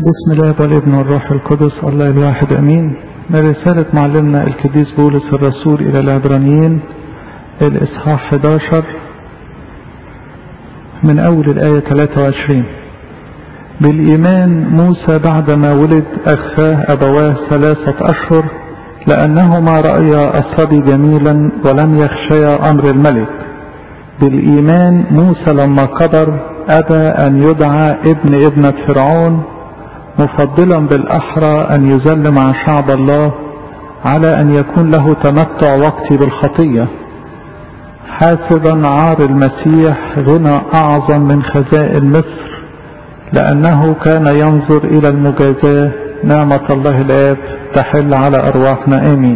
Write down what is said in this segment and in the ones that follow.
بسم الله والابن والروح القدس الله الواحد امين من رسالة معلمنا القديس بولس الرسول الى العبرانيين الاصحاح 11 من اول الاية 23 بالايمان موسى بعدما ولد اخفاه ابواه ثلاثة اشهر لانهما رأيا الصبي جميلا ولم يخشيا امر الملك بالايمان موسى لما كبر ابى ان يدعى ابن ابنة فرعون مفضلا بالأحرى أن يذل مع شعب الله على أن يكون له تمتع وقتي بالخطية حاسبا عار المسيح غنى أعظم من خزائن مصر لأنه كان ينظر إلى المجازاة نعمة الله الآب تحل على أرواحنا آمين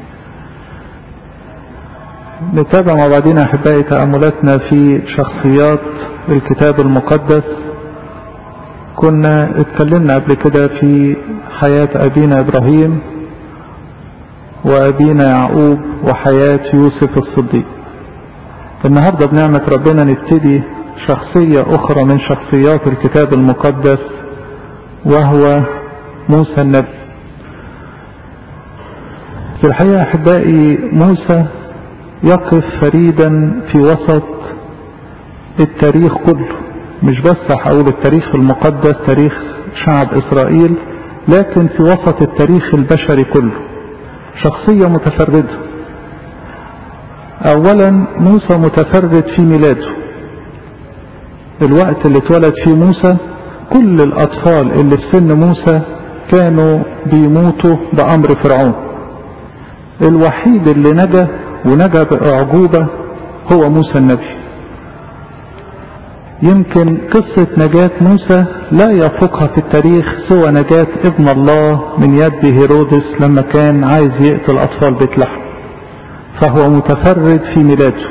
نتابع مع بعضنا أحبائي تأملاتنا في شخصيات الكتاب المقدس كنا اتكلمنا قبل كده في حياة أبينا إبراهيم وأبينا يعقوب وحياة يوسف الصديق النهاردة بنعمة ربنا نبتدي شخصية أخرى من شخصيات الكتاب المقدس وهو موسى النبي في الحقيقة أحبائي موسى يقف فريدا في وسط التاريخ كله مش بس هقول التاريخ المقدس تاريخ شعب إسرائيل لكن في وسط التاريخ البشري كله شخصية متفردة أولا موسى متفرد في ميلاده الوقت اللي اتولد فيه موسى كل الأطفال اللي في سن موسى كانوا بيموتوا بأمر فرعون الوحيد اللي نجا ونجا بأعجوبة هو موسى النبي يمكن قصة نجاة موسى لا يفوقها في التاريخ سوى نجاة ابن الله من يد هيرودس لما كان عايز يقتل أطفال بيت لحم فهو متفرد في ميلاده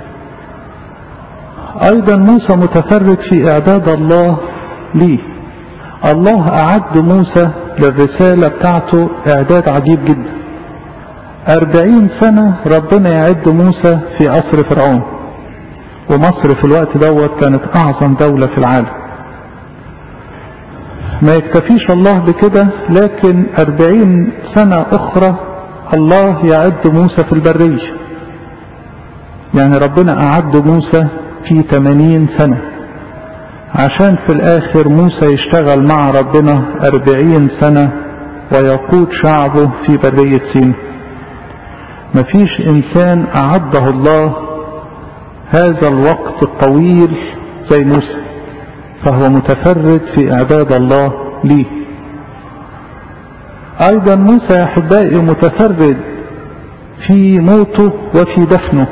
أيضا موسى متفرد في إعداد الله ليه الله أعد موسى للرسالة بتاعته إعداد عجيب جدا أربعين سنة ربنا يعد موسى في قصر فرعون ومصر في الوقت دوت كانت أعظم دولة في العالم ما يكتفيش الله بكده لكن أربعين سنة أخرى الله يعد موسى في البرية يعني ربنا أعد موسى في تمانين سنة عشان في الآخر موسى يشتغل مع ربنا أربعين سنة ويقود شعبه في برية سين مفيش إنسان أعده الله هذا الوقت الطويل زي موسى فهو متفرد في اعداد الله ليه ايضا موسى يا احبائي متفرد في موته وفي دفنه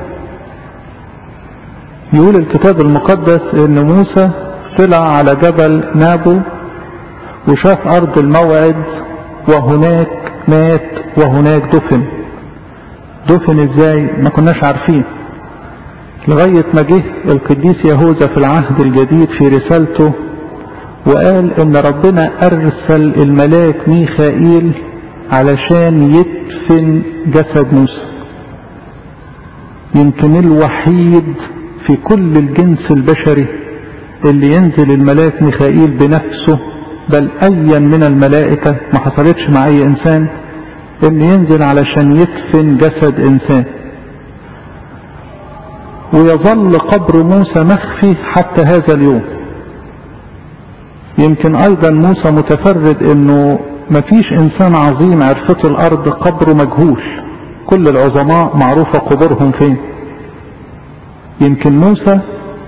يقول الكتاب المقدس ان موسى طلع على جبل نابو وشاف ارض الموعد وهناك مات وهناك دفن دفن ازاي ما كناش عارفين لغاية ما جه القديس يهوذا في العهد الجديد في رسالته وقال ان ربنا ارسل الملاك ميخائيل علشان يدفن جسد موسى يمكن الوحيد في كل الجنس البشري اللي ينزل الملاك ميخائيل بنفسه بل ايا من الملائكة ما حصلتش مع اي انسان ان ينزل علشان يدفن جسد انسان ويظل قبر موسى مخفي حتى هذا اليوم يمكن ايضا موسى متفرد انه مفيش انسان عظيم عرفته الارض قبره مجهول كل العظماء معروفة قبورهم فين يمكن موسى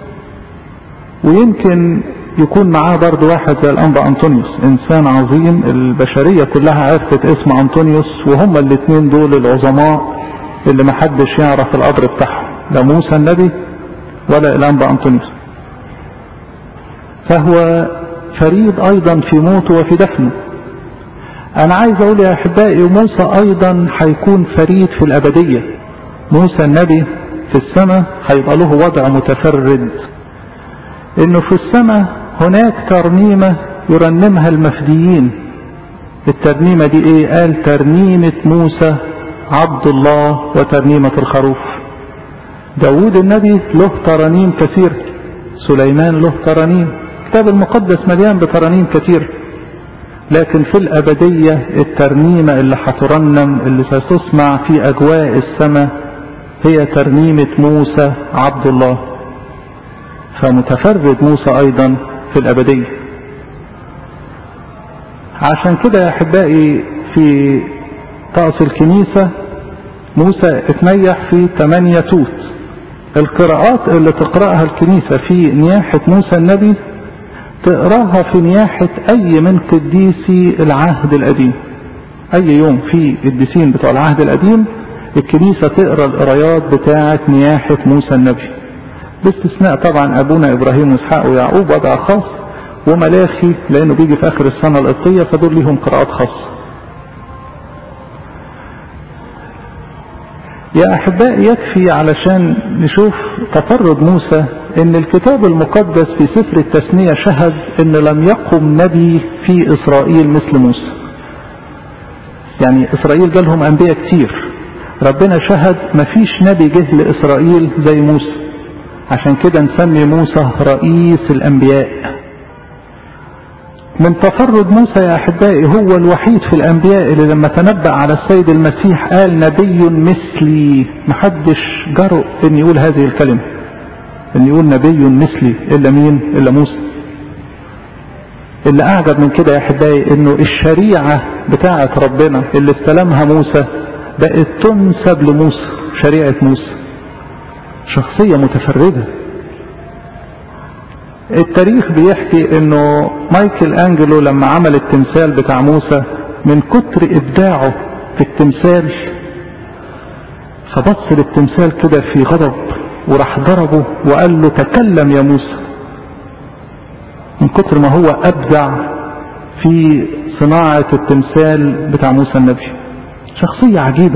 ويمكن يكون معاه برضو واحد زي الانبا انطونيوس انسان عظيم البشرية كلها عرفت اسم انطونيوس وهما الاثنين دول العظماء اللي محدش يعرف القبر بتاعهم لا موسى النبي ولا الانبا انطونيوس فهو فريد ايضا في موته وفي دفنه انا عايز اقول يا احبائي موسى ايضا هيكون فريد في الابدية موسى النبي في السماء هيبقى له وضع متفرد انه في السماء هناك ترنيمة يرنمها المفديين الترنيمة دي ايه قال ترنيمة موسى عبد الله وترنيمة الخروف داود النبي له ترانيم كثير سليمان له ترانيم الكتاب المقدس مليان بترانيم كثير لكن في الأبدية الترنيمة اللي هترنم اللي ستسمع في أجواء السماء هي ترنيمة موسى عبد الله فمتفرد موسى أيضا في الأبدية عشان كده يا أحبائي في طقس الكنيسة موسى اتنيح في ثمانية توت القراءات اللي تقرأها الكنيسة في نياحة موسى النبي تقراها في نياحة أي من قديسي العهد القديم أي يوم في القديسين بتوع العهد القديم الكنيسة تقرا القرايات بتاعة نياحة موسى النبي باستثناء طبعا أبونا إبراهيم وإسحاق ويعقوب وضع خاص وملاخي لأنه بيجي في آخر السنة القبطية فدول ليهم قراءات خاصة يا أحباء يكفي علشان نشوف تفرد موسى ان الكتاب المقدس في سفر التثنية شهد ان لم يقم نبي في اسرائيل مثل موسى يعني اسرائيل جالهم انبياء كتير ربنا شهد مفيش نبي جه لاسرائيل زي موسى عشان كده نسمي موسى رئيس الانبياء من تفرد موسى يا احبائي هو الوحيد في الانبياء اللي لما تنبأ على السيد المسيح قال نبي مثلي محدش جرؤ ان يقول هذه الكلمه ان يقول نبي مثلي الا مين الا موسى اللي اعجب من كده يا احبائي انه الشريعة بتاعة ربنا اللي استلمها موسى بقت تنسب لموسى شريعة موسى شخصية متفردة التاريخ بيحكي انه مايكل انجلو لما عمل التمثال بتاع موسى من كتر ابداعه في التمثال فبص للتمثال كده في غضب وراح ضربه وقال له تكلم يا موسى من كتر ما هو ابدع في صناعة التمثال بتاع موسى النبي شخصية عجيبة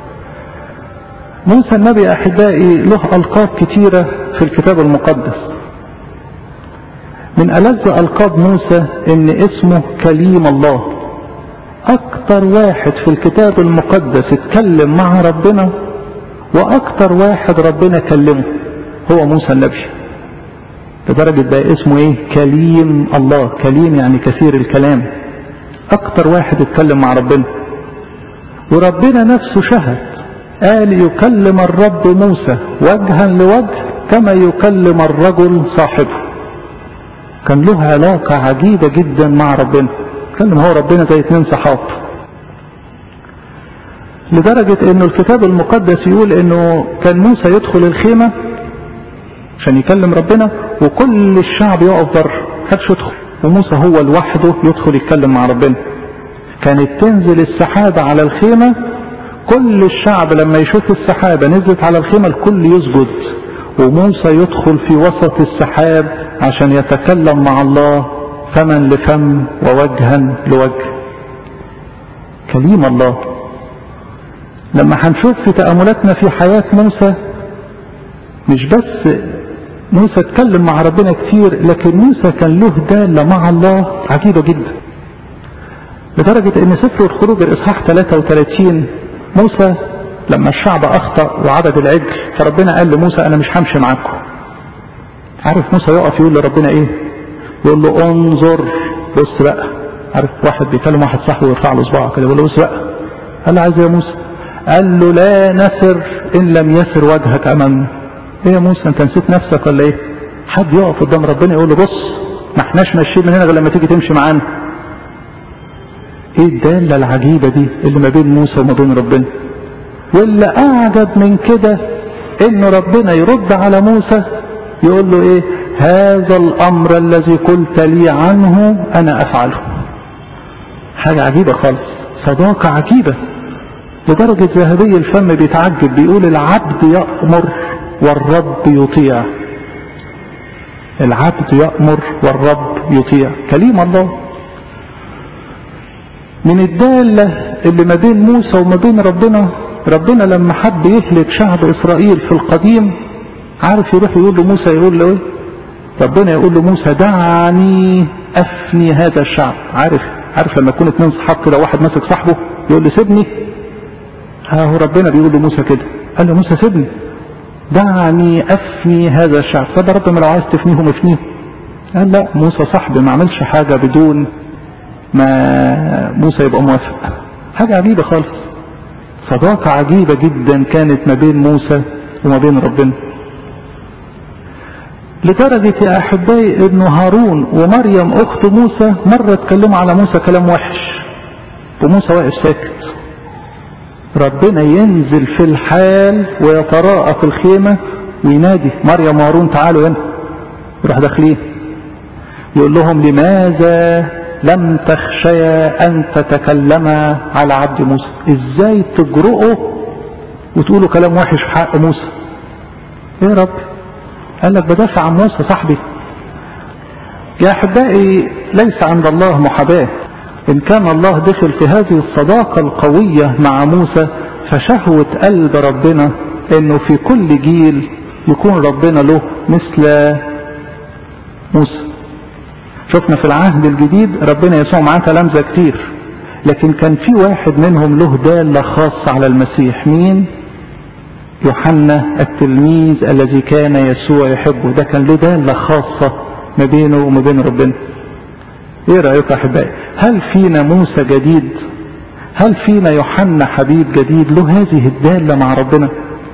موسى النبي احبائي له القاب كتيرة في الكتاب المقدس من ألذ ألقاب موسى إن اسمه كليم الله أكتر واحد في الكتاب المقدس اتكلم مع ربنا وأكتر واحد ربنا كلمه هو موسى النبي لدرجة بقى اسمه إيه كليم الله كليم يعني كثير الكلام أكتر واحد اتكلم مع ربنا وربنا نفسه شهد قال يكلم الرب موسى وجها لوجه كما يكلم الرجل صاحبه كان له علاقة عجيبة جدا مع ربنا كلم هو ربنا زي اتنين صحاب لدرجة انه الكتاب المقدس يقول انه كان موسى يدخل الخيمة عشان يكلم ربنا وكل الشعب يقف بره محدش يدخل وموسى هو لوحده يدخل يتكلم مع ربنا كانت تنزل السحابة على الخيمة كل الشعب لما يشوف السحابة نزلت على الخيمة الكل يسجد وموسى يدخل في وسط السحاب عشان يتكلم مع الله فما لفم ووجها لوجه كليم الله لما هنشوف في تأملاتنا في حياة موسى مش بس موسى اتكلم مع ربنا كتير لكن موسى كان له دالة مع الله عجيبة جدا لدرجة ان سفر الخروج الاصحاح 33 موسى لما الشعب اخطأ وعبد العجل فربنا قال لموسى انا مش همشي معاكم عارف موسى يقف يقول لربنا ايه يقول له انظر بص بقى عارف واحد بيكلم واحد صاحبه ويرفع له صباعه كده يقول له بص بقى قال له عايز يا موسى قال له لا نسر ان لم يسر وجهك امامنا ايه يا موسى انت نسيت نفسك ولا ايه حد يقف قدام ربنا يقول له بص ما احناش ماشيين من هنا غير لما تيجي تمشي معانا ايه الدالة العجيبة دي اللي ما بين موسى وما بين ربنا واللي اعجب من كده ان ربنا يرد على موسى يقول له ايه هذا الامر الذي قلت لي عنه انا افعله حاجة عجيبة خالص صداقة عجيبة لدرجة ذهبي الفم بيتعجب بيقول العبد يأمر والرب يطيع العبد يأمر والرب يطيع كليم الله من الدالة اللي ما بين موسى وما بين ربنا ربنا لما حب يهلك شعب إسرائيل في القديم عارف يروح يقول له موسى يقول له ايه ربنا يقول له موسى دعني أفني هذا الشعب عارف عارف لما يكون اتنين صحاب كده واحد ماسك صاحبه يقول له سيبني ها هو ربنا بيقول لموسى كده قال له موسى سيبني دعني أفني هذا الشعب طب يا رب ما لو عايز تفنيهم افنيهم قال لا موسى صاحبي ما عملش حاجة بدون ما موسى يبقى موافق حاجة عجيبة خالص صداقة عجيبة جدا كانت ما بين موسى وما بين ربنا لدرجة يا أحبائي أن هارون ومريم أخت موسى مرة اتكلموا على موسى كلام وحش وموسى واقف ساكت ربنا ينزل في الحال ويتراءى في الخيمة وينادي مريم وهارون تعالوا هنا يروح داخلين يقول لهم لماذا لم تخشيا أن تتكلما على عبد موسى ازاي تجرؤوا وتقولوا كلام وحش في حق موسى ايه يا رب قال لك بدافع عن موسى صاحبي يا احبائي ليس عند الله محاباه ان كان الله دخل في هذه الصداقة القوية مع موسى فشهوة قلب ربنا انه في كل جيل يكون ربنا له مثل موسى شفنا في العهد الجديد ربنا يسوع معاه تلامذة كتير لكن كان في واحد منهم له دالة خاصة على المسيح مين يوحنا التلميذ الذي كان يسوع يحبه ده كان له دالة خاصة ما بينه وما بين ربنا ايه رأيك يا احبائي هل فينا موسى جديد هل فينا يوحنا حبيب جديد له هذه الدالة مع ربنا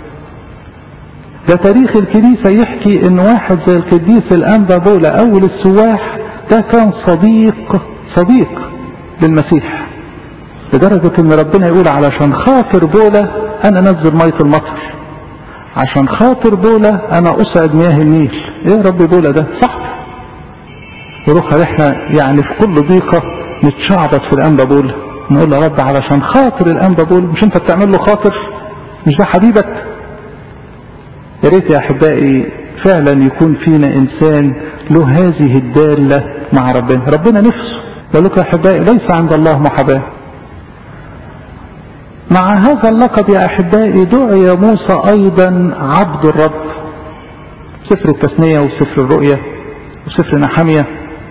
ده تاريخ الكنيسة يحكي ان واحد زي القديس الانبا بولا اول السواح ده كان صديق صديق للمسيح لدرجة ان ربنا يقول علشان خاطر بولا انا نزل مية المطر عشان خاطر بولا انا اسعد مياه النيل ايه رب بولا ده صح نروح احنا يعني في كل ضيقة نتشعبط في الانبا بولا نقول يا رب علشان خاطر الانبا بولا مش انت بتعمل له خاطر مش ده حبيبك يا ريت يا احبائي فعلا يكون فينا انسان له هذه الدالة مع ربنا ربنا نفسه بقول لكم يا احبائي ليس عند الله محاباه مع هذا اللقب يا احبائي دعي موسى ايضا عبد الرب سفر التثنية وسفر الرؤية وسفر نحمية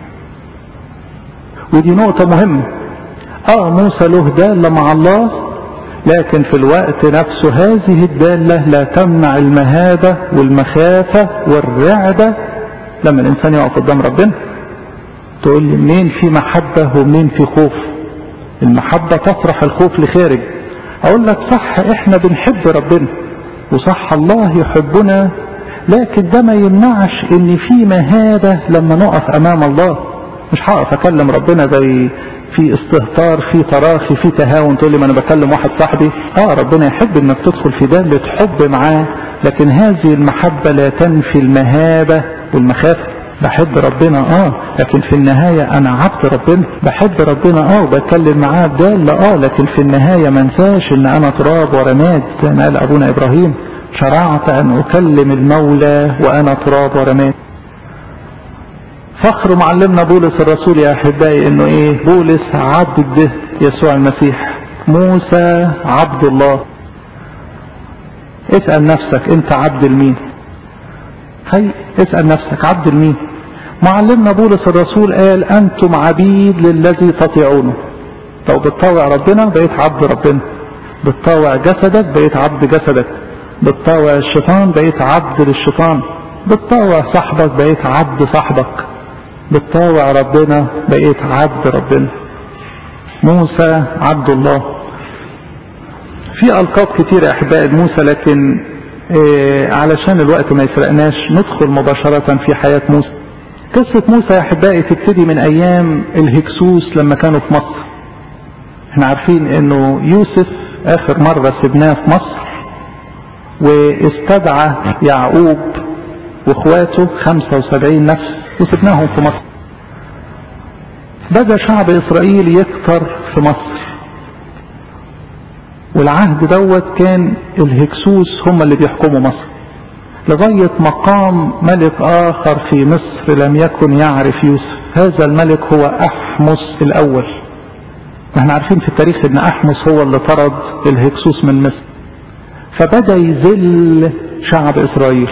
ودي نقطة مهمة اه موسى له دالة مع الله لكن في الوقت نفسه هذه الدالة لا تمنع المهابة والمخافة والرعبة لما الانسان يقف قدام ربنا تقول لي منين في محبة ومنين في خوف المحبة تطرح الخوف لخارج اقول لك صح احنا بنحب ربنا وصح الله يحبنا لكن ده ما يمنعش ان في مهابة لما نقف امام الله مش هقف اكلم ربنا زي في استهتار في تراخي في تهاون تقول لي ما انا بكلم واحد صاحبي اه ربنا يحب انك تدخل في دالة حب معاه لكن هذه المحبة لا تنفي المهابة والمخافة بحب ربنا اه لكن في النهاية انا عبد ربنا بحب ربنا اه وبتكلم معاه بدالة اه لكن في النهاية ما انساش ان انا تراب ورماد زي ما قال ابونا ابراهيم شرعت ان اكلم المولى وانا تراب ورماد فخر معلمنا بولس الرسول يا احبائي انه ايه بولس عبد يسوع المسيح موسى عبد الله اسأل نفسك انت عبد المين هي اسأل نفسك عبد المين معلمنا بولس الرسول قال انتم عبيد للذي تطيعونه لو بتطاوع ربنا بقيت عبد ربنا بتطاوع جسدك بقيت عبد جسدك بتطاوع الشيطان بقيت عبد للشيطان بتطاوع صاحبك بقيت عبد صاحبك بتطاوع ربنا بقيت عبد ربنا موسى عبد الله في ألقاب كتير يا أحبائي موسى لكن إيه علشان الوقت ما يسرقناش ندخل مباشرة في حياة موسى قصة موسى يا أحبائي تبتدي من أيام الهكسوس لما كانوا في مصر احنا عارفين انه يوسف اخر مرة سبناه في مصر واستدعى يعقوب واخواته 75 نفس وسبناهم في مصر بدأ شعب إسرائيل يكتر في مصر والعهد دوت كان الهكسوس هم اللي بيحكموا مصر لغاية مقام ملك آخر في مصر لم يكن يعرف يوسف هذا الملك هو أحمس الأول احنا عارفين في التاريخ ان أحمس هو اللي طرد الهكسوس من مصر فبدأ يذل شعب إسرائيل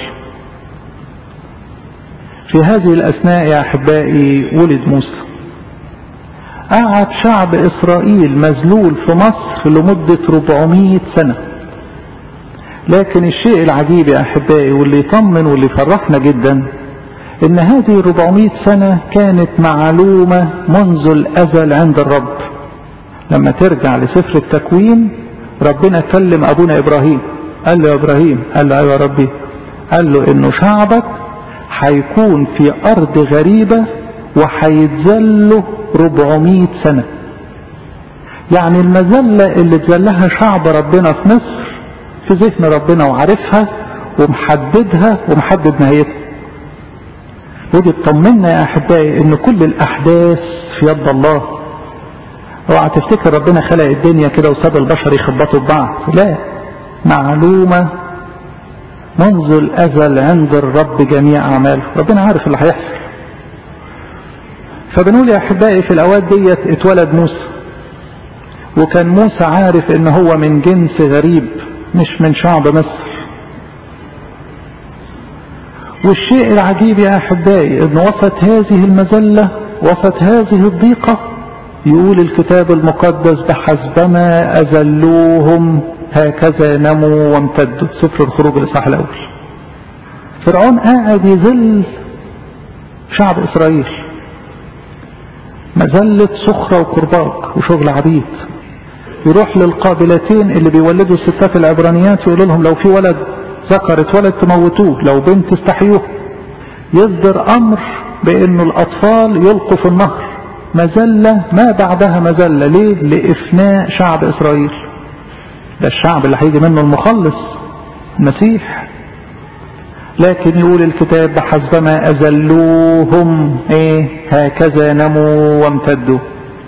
في هذه الأثناء يا أحبائي ولد موسى قعد شعب إسرائيل مذلول في مصر لمدة 400 سنة لكن الشيء العجيب يا أحبائي واللي يطمن واللي يفرحنا جدا ان هذه 400 سنة كانت معلومة منذ الازل عند الرب لما ترجع لسفر التكوين ربنا كلم ابونا ابراهيم قال له يا ابراهيم قال له ايوه يا ربي قال له انه شعبك هيكون في ارض غريبة وهيتذله 400 سنة يعني المذلة اللي اتذلها شعب ربنا في مصر في ذهن ربنا وعارفها ومحددها ومحدد نهايتها ودي تطمنا يا احبائي ان كل الاحداث في يد الله اوعى تفتكر ربنا خلق الدنيا كده وساب البشر يخبطوا ببعض لا معلومة منذ الازل عند الرب جميع اعماله ربنا عارف اللي هيحصل فبنقول يا احبائي في الاوقات ديت اتولد موسى وكان موسى عارف ان هو من جنس غريب مش من شعب مصر والشيء العجيب يا احبائي ان وسط هذه المذلة وسط هذه الضيقة يقول الكتاب المقدس بحسبما اذلوهم هكذا نموا وامتدوا سفر الخروج الاصحاح الاول فرعون قاعد يذل شعب اسرائيل مذلة سخرة وكرباج وشغل عبيد يروح للقابلتين اللي بيولدوا الستات العبرانيات يقول لهم لو في ولد ذكر اتولد تموتوه لو بنت استحيوه يصدر امر بانه الاطفال يلقوا في النهر مذلة ما بعدها مذلة ليه لافناء شعب اسرائيل ده الشعب اللي هيجي منه المخلص المسيح لكن يقول الكتاب بحسبما اذلوهم ايه هكذا نموا وامتدوا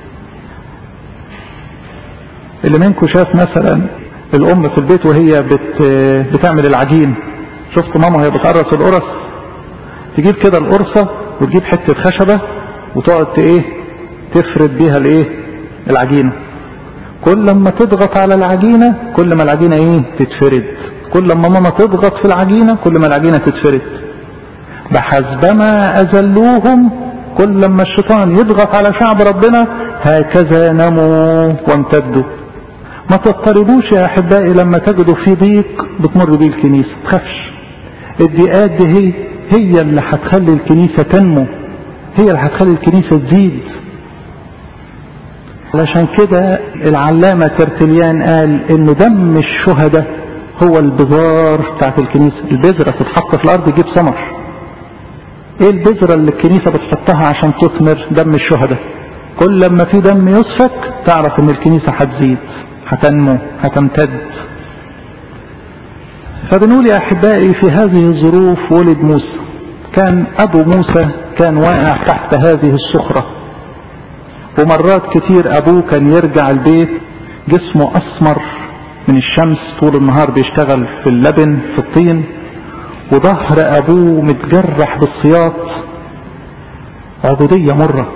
اللي منكم شاف مثلا الام في البيت وهي بت بتعمل العجين شفت ماما وهي بتقرص القرص تجيب كده القرصة وتجيب حتة خشبة وتقعد ايه تفرد بيها الايه العجينة كل لما تضغط على العجينة كل ما العجينة ايه تتفرد كل لما ماما تضغط في العجينة كل ما العجينة تتفرد بحسبما أذلوهم كل لما الشيطان يضغط على شعب ربنا هكذا نموا وامتدوا ما تضطربوش يا احبائي لما تجدوا في ضيق بتمر بيه الكنيسه تخافش الضيقات دي هي هي اللي هتخلي الكنيسه تنمو هي اللي هتخلي الكنيسه تزيد علشان كده العلامة ترتليان قال انه دم الشهداء هو البذار بتاعت الكنيسة البذرة تتحط في الارض تجيب ثمر ايه البذرة اللي الكنيسة بتحطها عشان تثمر دم الشهداء كل لما في دم يسفك تعرف ان الكنيسة هتزيد هتنمو هتمتد فبنقول يا احبائي في هذه الظروف ولد موسى كان ابو موسى كان واقع تحت هذه الصخرة ومرات كتير ابوه كان يرجع البيت جسمه اسمر من الشمس طول النهار بيشتغل في اللبن في الطين وظهر ابوه متجرح بالسياط عبودية مرة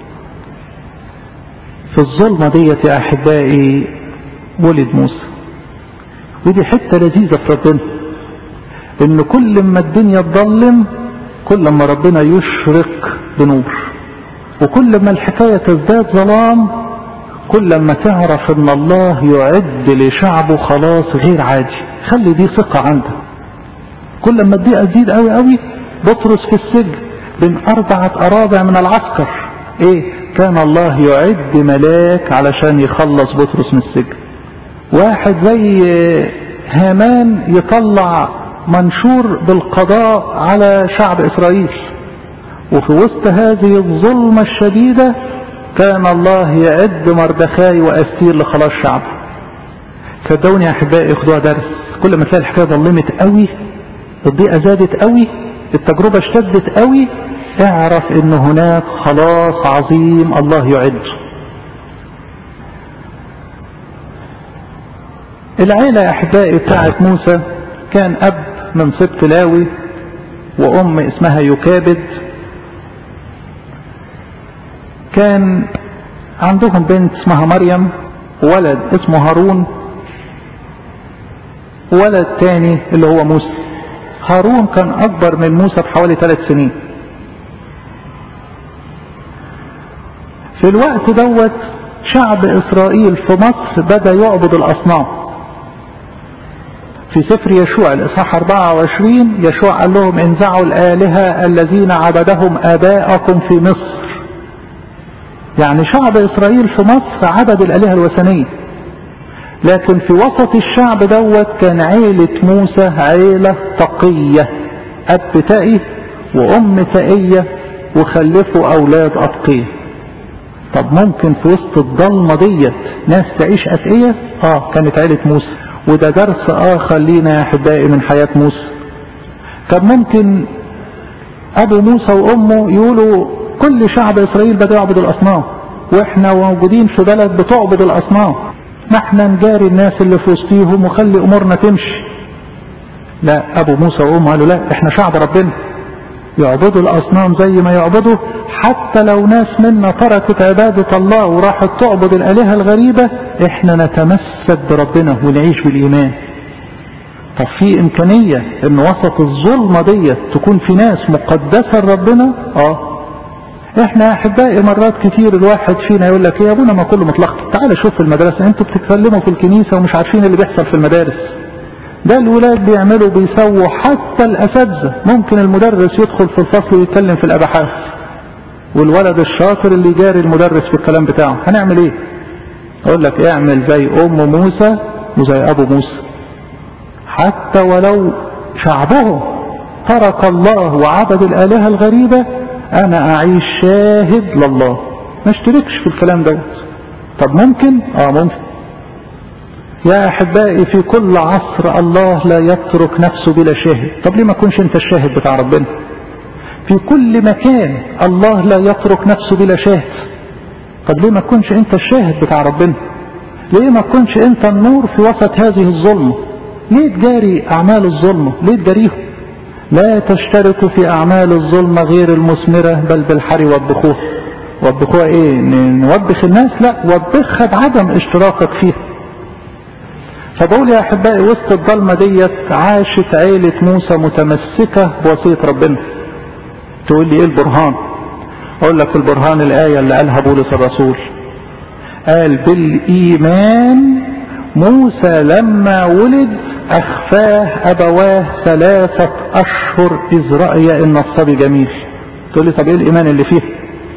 في الظلمة ديت يا احبائي ولد موسى ودي حتة لذيذة في ربنا ان كل ما الدنيا تظلم كل ما ربنا يشرق بنور وكل ما الحكاية تزداد ظلام كل ما تعرف ان الله يعد لشعبه خلاص غير عادي خلي دي ثقة عندك كل ما الضيقة تزيد قوي قوي بطرس في السجن بين اربعة ارابع من العسكر ايه كان الله يعد ملاك علشان يخلص بطرس من السجن واحد زي هامان يطلع منشور بالقضاء على شعب اسرائيل وفي وسط هذه الظلمة الشديدة كان الله يعد مردخاي واستير لخلاص شعبه صدقوني يا احبائي خدوها درس كل ما تلاقي الحكايه ظلمت قوي الضيقه زادت قوي التجربه اشتدت قوي اعرف ان هناك خلاص عظيم الله يعد العيله يا احبائي بتاعت موسى كان اب من سبط لاوي وام اسمها يكابد كان عندهم بنت اسمها مريم ولد اسمه هارون ولد تاني اللي هو موسى هارون كان اكبر من موسى بحوالي ثلاث سنين في الوقت دوت شعب اسرائيل في مصر بدا يعبد الاصنام في سفر يشوع الإصحاح 24 يشوع قال لهم انزعوا الآلهة الذين عبدهم آباءكم في مصر يعني شعب إسرائيل في مصر عبد الآلهة الوثنية لكن في وسط الشعب دوت كان عيلة موسى عيلة تقية أب تقي وأم تقية وخلفوا أولاد أتقية طب ممكن في وسط الضلمة ديت ناس تعيش أتقية اه كانت عيلة موسى وده درس آخر لينا يا أحبائي من حياة موسى كان ممكن أبو موسى وأمه يقولوا كل شعب إسرائيل بدأ يعبد الأصنام وإحنا موجودين في بلد بتعبد الأصنام ما احنا نجاري الناس اللي في وسطيهم وخلي أمورنا تمشي لا أبو موسى وأمه قالوا لا إحنا شعب ربنا يعبدوا الأصنام زي ما يعبدوا حتى لو ناس منا تركت عبادة الله وراحت تعبد الآلهة الغريبة احنا نتمسك بربنا ونعيش بالإيمان طب في إمكانية إن وسط الظلمة ديت تكون في ناس مقدسة لربنا اه احنا يا احبائي مرات كتير الواحد فينا يقول لك يا ابونا ما كله متلخبط تعال شوف في المدرسة انتوا بتتكلموا في الكنيسة ومش عارفين اللي بيحصل في المدارس ده الولاد بيعملوا بيسووا حتى الاساتذه ممكن المدرس يدخل في الفصل ويتكلم في الابحاث والولد الشاطر اللي يجاري المدرس في الكلام بتاعه هنعمل ايه اقول لك اعمل زي ام موسى وزي ابو موسى حتى ولو شعبهم ترك الله وعبد الالهه الغريبه انا اعيش شاهد لله ما اشتركش في الكلام دوت طب ممكن اه ممكن يا احبائي في كل عصر الله لا يترك نفسه بلا شاهد طب ليه ما كنش انت الشاهد بتاع ربنا في كل مكان الله لا يترك نفسه بلا شاهد طب ليه ما كنش انت الشاهد بتاع ربنا ليه ما كنش انت النور في وسط هذه الظلمة ليه تجاري اعمال الظلمة ليه تجاريهم لا تشتركوا في اعمال الظلمة غير المثمرة بل بالحري وبخوه وبخوه ايه نوبخ الناس لا وبخها بعدم اشتراكك فيها فبقول يا احبائي وسط الضلمه ديت عاشت عيله موسى متمسكه بوصيه ربنا تقول لي ايه البرهان اقول لك البرهان الايه اللي قالها بولس الرسول قال بالايمان موسى لما ولد اخفاه ابواه ثلاثه اشهر اذ راي ان الصبي جميل تقول لي طب ايه الايمان اللي فيه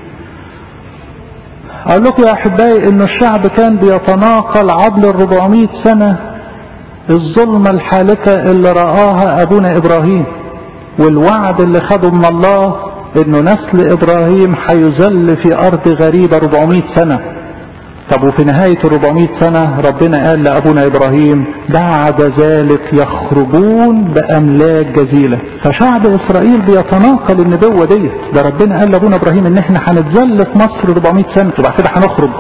اقول لكم يا احبائي ان الشعب كان بيتناقل عبر ال 400 سنه الظلمة الحالكة اللي رآها أبونا إبراهيم والوعد اللي خده من الله إنه نسل إبراهيم هيذل في أرض غريبة 400 سنة طب وفي نهاية ال 400 سنة ربنا قال لأبونا إبراهيم بعد ذلك يخرجون بأملاك جزيلة فشعب إسرائيل بيتناقل النبوة ديت ده ربنا قال لأبونا إبراهيم إن إحنا هنتذل في مصر 400 سنة وبعد كده هنخرج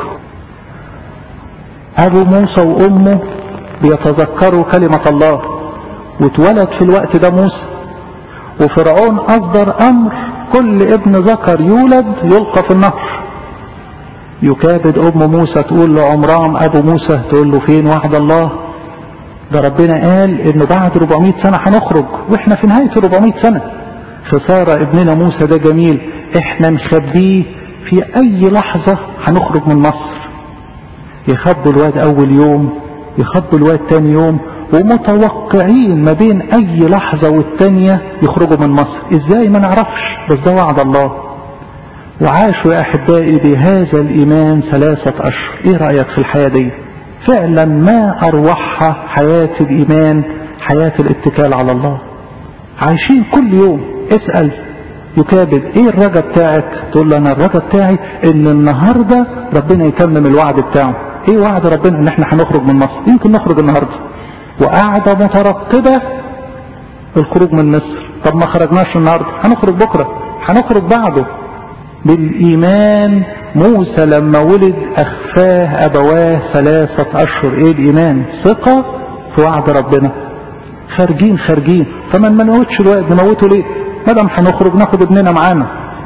أبو موسى وأمه بيتذكروا كلمة الله واتولد في الوقت ده موسى وفرعون أصدر أمر كل ابن ذكر يولد يلقى في النهر يكابد أم موسى تقول له عمران أبو موسى تقول له فين وعد الله ده ربنا قال إنه بعد 400 سنة هنخرج وإحنا في نهاية 400 سنة خسارة ابننا موسى ده جميل إحنا نخبيه في أي لحظة هنخرج من مصر يخبوا الواد أول يوم يخبوا الواد تاني يوم ومتوقعين ما بين اي لحظة والتانية يخرجوا من مصر ازاي ما نعرفش بس ده وعد الله وعاشوا يا احبائي بهذا الايمان ثلاثة اشهر ايه رأيك في الحياة دي فعلا ما اروحها حياة الايمان حياة الاتكال على الله عايشين كل يوم اسأل يكابد ايه الرجا بتاعك تقول له انا الرجا بتاعي ان النهاردة ربنا يتمم الوعد بتاعه ايه وعد ربنا ان احنا هنخرج من مصر يمكن نخرج النهارده وقاعدة مترقبة الخروج من مصر طب ما خرجناش النهارده هنخرج بكره هنخرج بعده بالايمان موسى لما ولد اخفاه ابواه ثلاثة اشهر ايه الايمان ثقة في وعد ربنا خارجين خارجين فما نموتش الوقت نموته ليه ما دام هنخرج ناخد ابننا معانا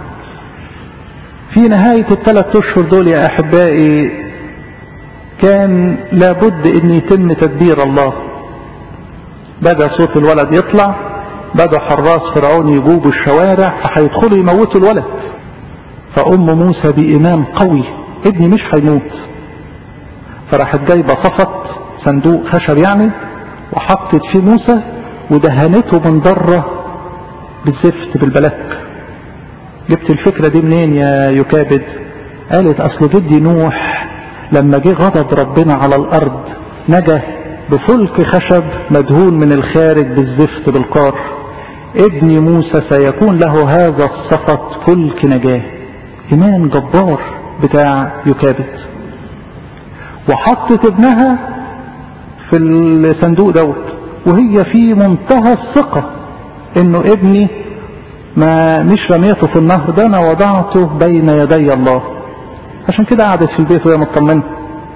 في نهاية الثلاث اشهر دول يا احبائي كان لابد ان يتم تدبير الله بدا صوت الولد يطلع بدا حراس فرعون يجوبوا الشوارع فهيدخلوا يموتوا الولد فام موسى بايمان قوي ابني مش هيموت فراحت جايبه صفت صندوق خشب يعني وحطت فيه موسى ودهنته من ضرة بالزفت بالبلك جبت الفكرة دي منين يا يكابد قالت اصل جدي نوح لما جه غضب ربنا على الارض نجا بفلك خشب مدهون من الخارج بالزفت بالقار ابني موسى سيكون له هذا السقط فلك نجاه ايمان جبار بتاع يكابد وحطت ابنها في الصندوق دوت وهي في منتهى الثقة انه ابني ما مش رميته في النهر ده انا وضعته بين يدي الله عشان كده قعدت في البيت وهي مطمنه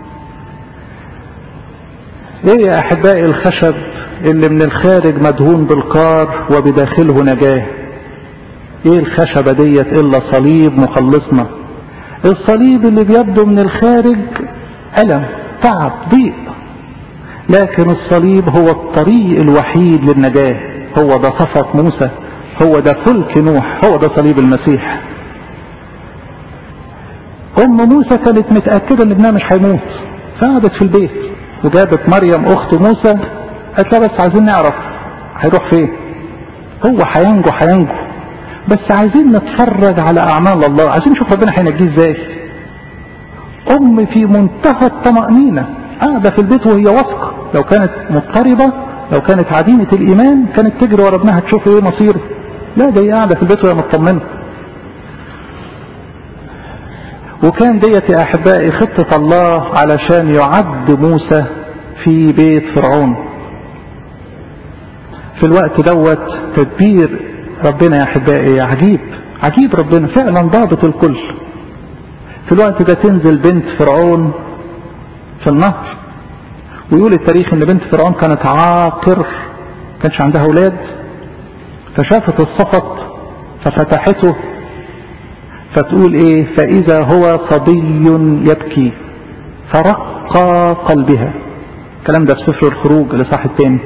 ايه يا احبائي الخشب اللي من الخارج مدهون بالقار وبداخله نجاه ايه الخشبة ديت الا صليب مخلصنا الصليب اللي بيبدو من الخارج ألم تعب ضيق لكن الصليب هو الطريق الوحيد للنجاة هو ده صفة موسى هو ده فلك نوح هو ده صليب المسيح ام موسى كانت متأكدة ان ابنها مش هيموت فقعدت في البيت وجابت مريم اخت موسى قالت لها بس عايزين نعرف هيروح فين هو هينجو هينجو بس عايزين نتفرج على اعمال الله عايزين نشوف ربنا هينجيه ازاي ام في منتهى الطمأنينة قاعدة في البيت وهي واثقة لو كانت مضطربة لو كانت عديمة الايمان كانت تجري ورا ابنها تشوف ايه مصيره لا دي قاعدة في البيت وهي مطمنة وكان ديت يا احبائي خطة الله علشان يعد موسى في بيت فرعون في الوقت دوت تدبير ربنا يا احبائي عجيب عجيب ربنا فعلا ضابط الكل في الوقت ده تنزل بنت فرعون في النهر ويقول التاريخ ان بنت فرعون كانت عاقر كانش عندها اولاد فشافت السقط ففتحته فتقول ايه فاذا هو صبي يبكي فرق قلبها الكلام ده في سفر الخروج الاصحاح الثاني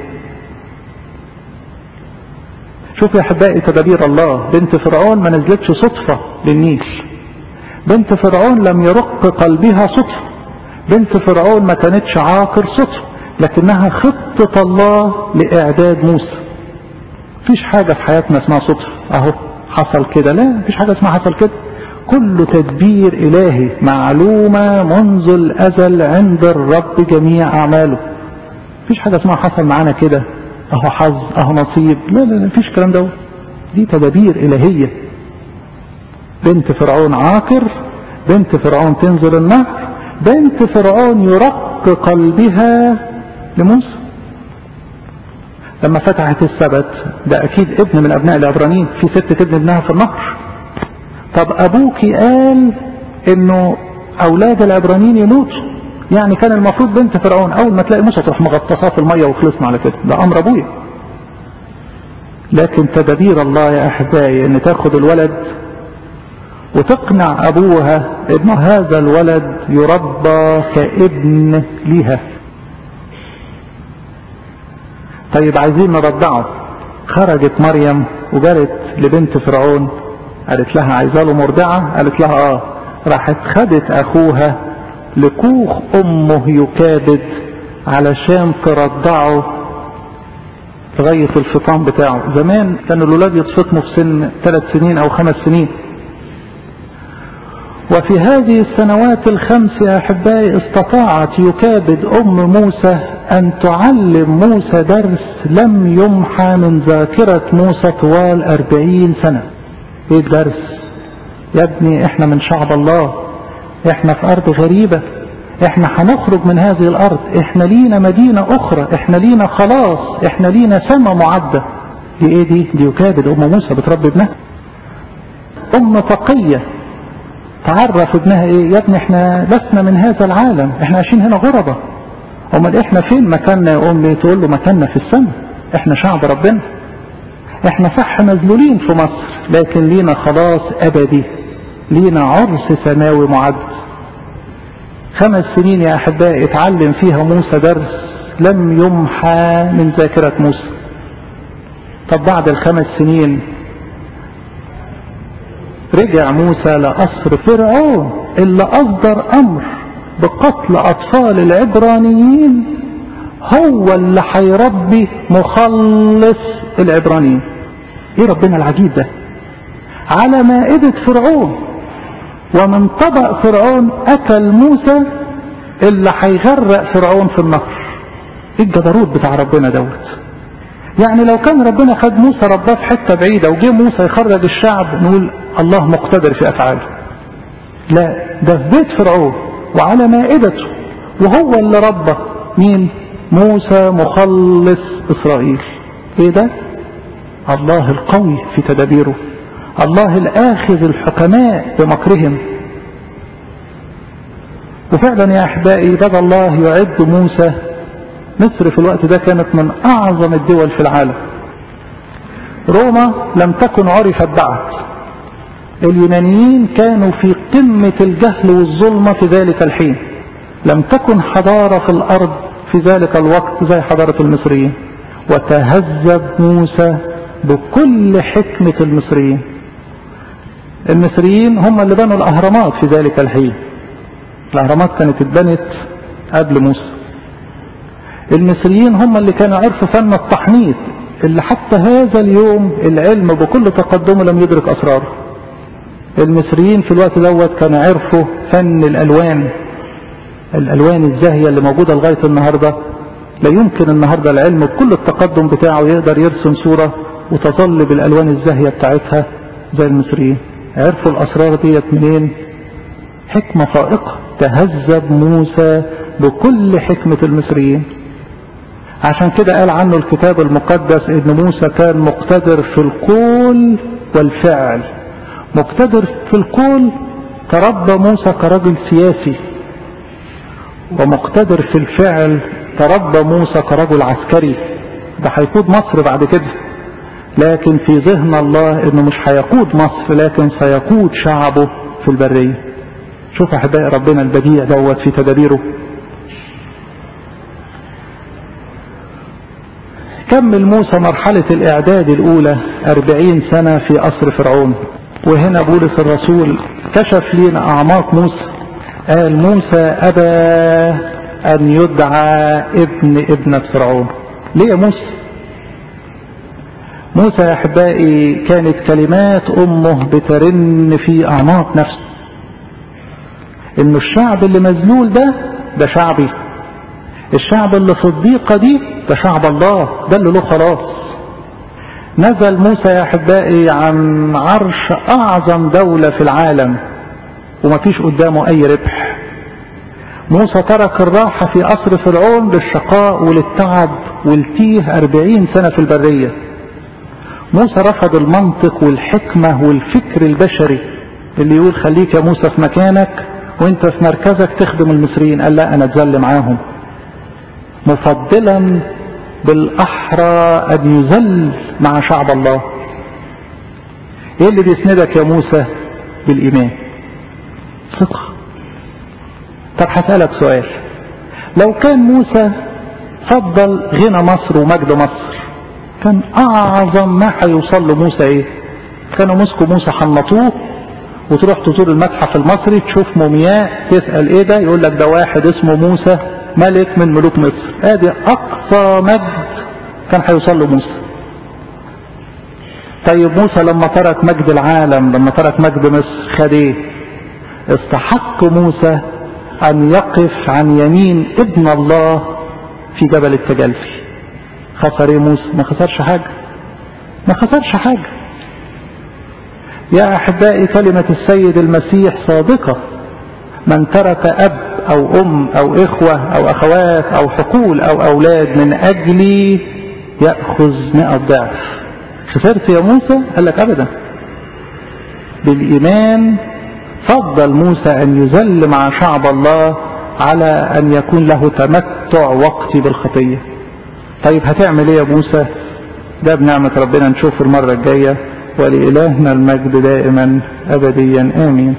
شوف يا احبائي تدابير الله بنت فرعون ما نزلتش صدفة للنيل بنت فرعون لم يرق قلبها صدفة بنت فرعون ما كانتش عاقر صدفة لكنها خطة الله لإعداد موسى مفيش حاجة في حياتنا اسمها صدفة اهو حصل كده لا مفيش حاجة اسمها حصل كده كل تدبير إلهي معلومة منذ الأزل عند الرب جميع أعماله مفيش حاجة اسمها حصل معانا كده اهو حظ اهو نصيب لا لا لا مفيش الكلام ده دي تدابير إلهية بنت فرعون عاقر بنت فرعون تنزل النهر بنت فرعون يرق قلبها لموسى لما فتحت السبت ده اكيد ابن من ابناء العبرانيين في ست تبني ابنها في النهر طب ابوك قال انه اولاد العبرانيين يموتوا يعني كان المفروض بنت فرعون اول ما تلاقي موسى تروح مغطساه في الميه وخلصنا على كده ده امر ابويا لكن تدابير الله يا احبائي ان تاخد الولد وتقنع ابوها ان هذا الولد يربى كابن ليها طيب عايزين نرضعه خرجت مريم وجرت لبنت فرعون قالت لها عايزه له مرضعه قالت لها اه راحت خدت اخوها لكوخ امه يكابد علشان ترضعه لغاية الفطام بتاعه زمان كانوا الولاد يتفطموا في سن ثلاث سنين او خمس سنين وفي هذه السنوات الخمس يا احبائي استطاعت يكابد ام موسى ان تعلم موسى درس لم يمحى من ذاكرة موسى طوال اربعين سنة ايه الدرس يا ابني احنا من شعب الله احنا في ارض غريبة احنا هنخرج من هذه الارض احنا لينا مدينة اخرى احنا لينا خلاص احنا لينا سما معدة دي ايه دي دي يكابد ام موسى بتربي ابنها ام تقية تعرف ابنها ايه يا ابني احنا لسنا من هذا العالم احنا عايشين هنا غربة امال احنا فين مكاننا يا امي تقول له مكاننا في السماء احنا شعب ربنا احنا صح مذلولين في مصر لكن لينا خلاص ابدي لينا عرس سماوي معد خمس سنين يا احبائي اتعلم فيها موسى درس لم يمحى من ذاكرة موسى طب بعد الخمس سنين رجع موسى لأسر فرعون اللي أصدر أمر بقتل أطفال العبرانيين هو اللي هيربي مخلص العبرانيين ايه ربنا العجيب ده على مائدة فرعون ومن طبق فرعون اكل موسى اللي هيغرق فرعون في النهر ايه الجبروت بتاع ربنا دوت يعني لو كان ربنا خد موسى رباه في حته بعيده وجه موسى يخرج الشعب نقول الله مقتدر في افعاله لا ده في بيت فرعون وعلى مائدته وهو اللي ربى مين موسى مخلص اسرائيل ايه ده الله القوي في تدابيره الله الاخذ الحكماء بمكرهم وفعلا يا احبائي بدا الله يعد موسى مصر في الوقت ده كانت من اعظم الدول في العالم روما لم تكن عرفت بعد اليونانيين كانوا في قمة الجهل والظلمة في ذلك الحين لم تكن حضارة في الأرض في ذلك الوقت زي حضارة المصريين وتهذب موسى بكل حكمة المصريين المصريين هم اللي بنوا الأهرامات في ذلك الحين الأهرامات كانت اتبنت قبل موسى المصريين هم اللي كانوا عرفوا فن التحنيط اللي حتى هذا اليوم العلم بكل تقدمه لم يدرك أسراره المصريين في الوقت دوت كانوا عرفوا فن الألوان الألوان الزاهية اللي موجودة لغاية النهاردة لا يمكن النهاردة العلم بكل التقدم بتاعه يقدر يرسم صورة وتظل بالألوان الزاهية بتاعتها زي المصريين عرفوا الأسرار ديت منين حكمة فائقة تهذب موسى بكل حكمة المصريين عشان كده قال عنه الكتاب المقدس ان موسى كان مقتدر في القول والفعل مقتدر في القول تربى موسى كرجل سياسي ومقتدر في الفعل تربى موسى كرجل عسكري ده هيقود مصر بعد كده لكن في ذهن الله انه مش هيقود مصر لكن سيقود شعبه في البرية شوف احبائي ربنا البديع دوت في تدابيره كمل موسى مرحلة الإعداد الأولى أربعين سنة في أسر فرعون وهنا بولس الرسول كشف لنا أعماق موسى قال موسى أبى أن يدعى ابن ابنة فرعون ليه يا موسى موسى يا أحبائي كانت كلمات أمه بترن في أعماق نفسه إنه الشعب اللي مذلول ده ده شعبي الشعب اللي في الضيقة دي ده شعب الله ده اللي له خلاص نزل موسى يا أحبائي عن عرش أعظم دولة في العالم ومفيش قدامه أي ربح موسى ترك الراحة في أسر فرعون للشقاء وللتعب والتيه أربعين سنة في البرية موسى رفض المنطق والحكمة والفكر البشري اللي يقول خليك يا موسى في مكانك وانت في مركزك تخدم المصريين قال لا انا اتذل معاهم مفضلا بالاحرى ان يذل مع شعب الله ايه اللي بيسندك يا موسى بالايمان ثقة طب هسألك سؤال لو كان موسى فضل غنى مصر ومجد مصر كان اعظم ما هيوصل له موسى ايه كانوا مسكوا موسى حنطوه وتروح تزور المتحف المصري تشوف مومياء تسأل ايه ده يقول لك ده واحد اسمه موسى ملك من ملوك مصر ادي اقصى مجد كان هيوصل له موسى طيب موسى لما ترك مجد العالم لما ترك مجد مصر خد ايه استحق موسى ان يقف عن يمين ابن الله في جبل التجلي خسر ايه موسى ما خسرش حاجة ما خسرش حاجة يا احبائي كلمة السيد المسيح صادقة من ترك اب او ام او اخوة او اخوات او حقول او اولاد من اجلي يأخذ مئة ضعف خسرت يا موسى قال لك ابدا بالايمان فضل موسى ان يذل مع شعب الله على ان يكون له تمتع وقتي بالخطية طيب هتعمل ايه يا موسى ده بنعمة ربنا نشوف المرة الجاية ولإلهنا المجد دائما أبديا آمين